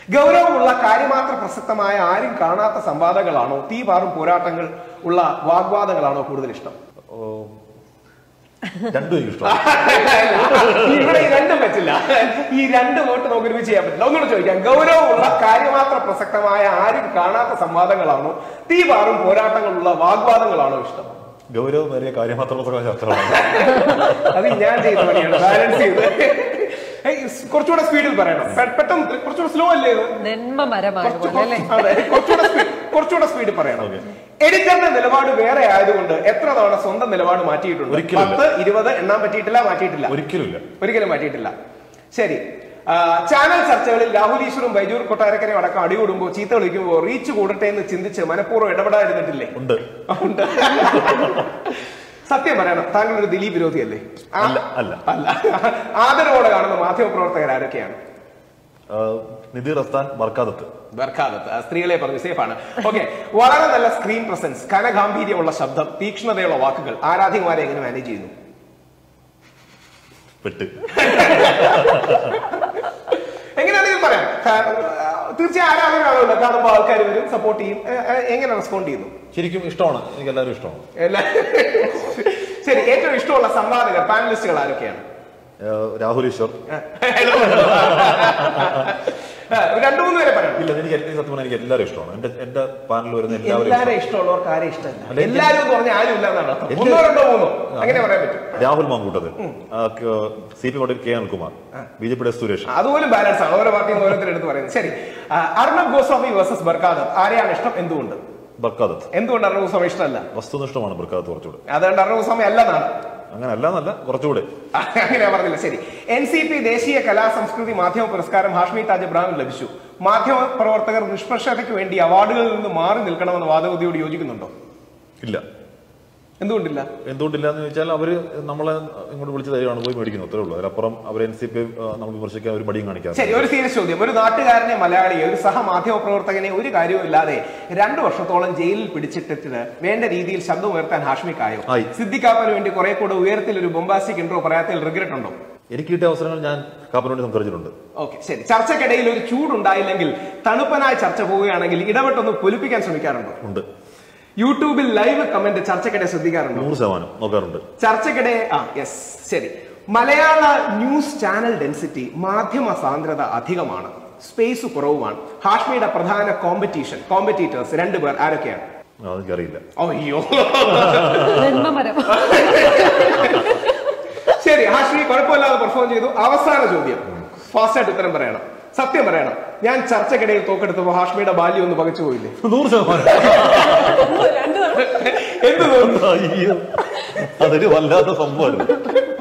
ഗൗരവമുള്ള കാര്യമാത്ര പ്രസക്തമായ ആരും കാണാത്ത സംവാദങ്ങളാണോ തീ പാറും പോരാട്ടങ്ങൾ ഉള്ള വാഗ്വാദങ്ങളാണോ കൂടുതൽ ഇഷ്ടം ഓ, രണ്ടും എനിക്ക് ഇഷ്ടമാണ് ഇവിടെ ഈ രണ്ടും പറ്റില്ല ഈ രണ്ട് വോട്ട് നമുക്ക് ഒരുമിച്ച് ചെയ്യാൻ പറ്റില്ല ഒന്നുകൂടെ ചോദിക്കാം ഗൗരവമുള്ള കാര്യമാത്ര പ്രസക്തമായ ആരും കാണാത്ത സംവാദങ്ങളാണോ തീ പാറും പോരാട്ടങ്ങളുള്ള വാഗ്വാദങ്ങളാണോ ഇഷ്ടം ഗൗരവമേറിയ കാര്യമാത്രമുള്ള ചർച്ചകളാണ് അത് ഞാൻ ചെയ്ത പണിയാണ് ബാലൻസ് ചെയ്ത് ഏയ്, കുറച്ചുകൂടെ സ്പീഡിൽ പറയണം പെ- പെട്ടെന്ന് കുറച്ചുകൂടെ സ്ലോ അല്ലേ ഇത് നന്മ മരമായ കുറച്ച് പോലെ അല്ലേ കുറച്ച് അതെ, കുറച്ചുകൂടെ സ്പീഡ് കുറച്ചുകൂടെ സ്പീഡ് പറയണം എഡിറ്ററിന്റെ നിലപാട് വേറെ ആയതുകൊണ്ട് എത്ര തവണ സ്വന്തം നിലപാട് മാറ്റിയിട്ടുണ്ട് ഒരിക്കലും ഇല്ല. പത്ത് ഇരുപത് എണ്ണാൻ പറ്റിയിട്ടില്ല മാറ്റിയിട്ടില്ല ഒരിക്കലും ഇല്ല ഒരിക്കലും മാറ്റിയിട്ടില്ല ശരി ആ, ചാനൽ ചർച്ചകളിൽ രാഹുൽ ഈശ്വറും ബൈജൂർ കൊട്ടാരക്കരയും അടക്കം അടികൂടുമ്പോൾ ചീത്ത വിളിക്കുമ്പോൾ റീച്ച് കൂടട്ടെ എന്ന് ചിന്തിച്ച് മനഃപൂർവ്വം ഇടപെടാതിരുന്നിട്ടില്ലേ ഉണ്ട് ഉണ്ട് സത്യം പറയണം താങ്കൾ ഒരു ദിലീപ് വിരോധിയല്ലേ ആ- അല്ല, അല്ല. അല്ല ആദരവോടെ കാണുന്ന മാധ്യമപ്രവർത്തകർ ആരൊക്കെയാണ് ആ, നിതിർ അസ്താൻ ബർക്കാദത്ത് ബർഖാദത്ത് ആ സ്ത്രീകളെ പറഞ്ഞു സേഫാണ് ഓക്കെ വളരെ നല്ല സ്ക്രീൻ പ്രസൻസ് കനഗാംഭീര്യമുള്ള ശബ്ദം തീക്ഷ്ണതയുള്ള വാക്കുകൾ ആരാധികമാരെ എങ്ങനെ മാനേജ് ചെയ്യുന്നു പെട്ട് എങ്ങനെയാണെങ്കിലും പറയാം ആ, തീർച്ചയായും ആരാധകരാണല്ലോ കാണുമ്പോൾ ആൾക്കാർ വരും സപ്പോർട്ട് ചെയ്യും ഏ, ഏ, എങ്ങനെ റെസ്പോണ്ട് ചെയ്യുന്നു ശരിക്കും ഇഷ്ടമാണ് എനിക്ക് എല്ലാവരും ഇഷ്ടമാണ് എല്ലാ ശരി ഏറ്റവും ഇഷ്ടമുള്ള സംവാദകർ പാനലിസ്റ്റുകൾ ആരൊക്കെയാണ് ആ, രാഹുൽ ഈശ്വർ ആ, രണ്ടു മൂന്ന് പേരെ പറയാം ഇല്ല എനിക്ക് എനിക്ക് സത്യം പറഞ്ഞാൽ എനിക്ക് എല്ലാവരും ഇഷ്ടമാണ് എന്റെ എന്റെ പാനലിൽ വരുന്ന എല്ലാവരും എല്ലാരും ഇഷ്ടമാണ്. ഇഷ്ടമുള്ളവർക്ക് ആരെയും ഇഷ്ടമല്ല അല്ല, എനിക്ക് എല്ലാരും എന്ന് പറഞ്ഞാൽ ആരും ഇല്ല എന്നാണ് അർത്ഥം. എന്റെ- ഒന്നോ രണ്ടോ മൂന്നോ അങ്ങനെ പറയാൻ പറ്റും രാഹുൽ മാങ്കൂട്ടത് സി പി കോട്ടയിൽ കെ അനിൽകുമാർ ബി ജെ പിയുടെ സുരേഷ് അതുപോലും ബാലൻസ് ആണ് ഓരോ പാർട്ടിയും ഓരോരുത്തരും എടുത്ത് പറയുന്നത് ശരി ആ, അർണബ് ഗോസ്വാമി വേഴ്സസ് ബർക്കാദത്ത് ആരെയാണ് ഇഷ്ടം എന്തുകൊണ്ട് ബർക്കാദത്ത് എന്തുകൊണ്ട് അർണബ് ഗോസ്വാമി ഇഷ്ടമല്ല വസ്തുനിഷ്ഠമാണ് ബർക്കാദത്ത് കുറച്ചുകൂടെ അതുകൊണ്ട് അർണബ് ഗോസ്വാമി അല്ലെന്നാണ് അങ്ങനെ അല്ല എന്നല്ല കുറച്ചുകൂടെ അങ്ങനെ പറഞ്ഞില്ല ശരി എൻ സി പി ദേശീയ കലാ സംസ്കൃതി മാധ്യമ പുരസ്കാരം ഹാഷ്മി താജ് ഇബ്രാഹിം ലഭിച്ചു മാധ്യമ പ്രവർത്തകർ നിഷ്പക്ഷതയ്ക്ക് വേണ്ടി അവാർഡുകളിൽ നിന്ന് മാറി നിൽക്കണമെന്ന വാദഗതിയോട് യോജിക്കുന്നുണ്ടോ ഇല്ല എന്തുകൊണ്ടില്ല എന്തുകൊണ്ടില്ല എന്ന് ചോദിച്ചാൽ അവര് നമ്മളെ ഇങ്ങോട്ട് വിളിച്ച് തരുവാണ് പോയി മേടിക്കുന്നത് അത്രേ ഉള്ളൂ അതിനപ്പുറം അവർ എൻ സി പി നമ്മൾ വിമർശിക്കാൻ ഒരു മടിയും കാണിക്കാറ് ശരി ഒരു സീരിയസ് ചോദ്യം ഒരു നാട്ടുകാരനെ മലയാളിയെ ഒരു സഹ മാധ്യമ പ്രവർത്തകനെ ഒരു കാര്യവും ഇല്ലാതെ രണ്ടു വർഷത്തോളം ജയിലിൽ പിടിച്ചിട്ടിട്ട് വേണ്ട രീതിയിൽ ശബ്ദം ഉയർത്താൻ ഹാഷ്മിക്കായോ ആയി. സിദ്ദിഖാപ്പന് വേണ്ടി കുറെ കൂടെ ഉയരത്തിൽ ഒരു ബൊമ്പാസ്റ്റിക് ഇൻട്രോ പറയാത്തിൽ റിഗ്രറ്റ് ഉണ്ടോ എനിക്ക് കിട്ടിയ അവസരങ്ങൾ ഞാൻ കാപ്പനോട് സംസാരിച്ചിട്ടുണ്ട് ഓക്കെ ശരി ചർച്ചയ്ക്കിടയിൽ ഒരു ചൂടുണ്ടായില്ലെങ്കിൽ തണുപ്പനായ ചർച്ച പോവുകയാണെങ്കിൽ ഇടപെട്ടൊന്ന് പൊലിപ്പിക്കാൻ ശ്രമിക്കാറുണ്ടോ ഉണ്ട് യൂട്യൂബിൽ ലൈവ് കമന്റ് ചർച്ചയ്ക്കിടെ ശ്രദ്ധിക്കാറുണ്ടോ നൂറ് ശതമാനം നോക്കാറുണ്ട് ചർച്ചയ്ക്കിടെ ആ യെസ് ശരി മലയാള ന്യൂസ് ചാനൽ ഡെൻസിറ്റി മാധ്യമ സാന്ദ്രത അധികമാണ് സ്പേസ് കുറവുമാണ് ഹാഷ്മിയുടെ പ്രധാന കോമ്പറ്റീഷൻ കോമ്പറ്റീറ്റേഴ്സ് രണ്ടുപേർ ആരൊക്കെയാണ് ആ, എനിക്കറിയില്ല അയ്യോ നന്മ മരം ശരി ഹാഷ്മി കുഴപ്പമില്ലാതെ പെർഫോം ചെയ്തു അവസാന ചോദ്യം ഫാസ്റ്റ് ആയിട്ട് ഉത്തരം പറയണം സത്യം പറയണം ഞാൻ ചർച്ചക്കിടയിൽ തോക്കെടുത്തപ്പോ ഹാഷ്മിയുടെ ബാല്യം ഒന്ന് പകച്ചു പോയില്ലേ നൂറ് ശതമാനം എന്ത് തോന്നുന്നു അയ്യോ അതൊരു വല്ലാത്ത സംഭവമായിരുന്നു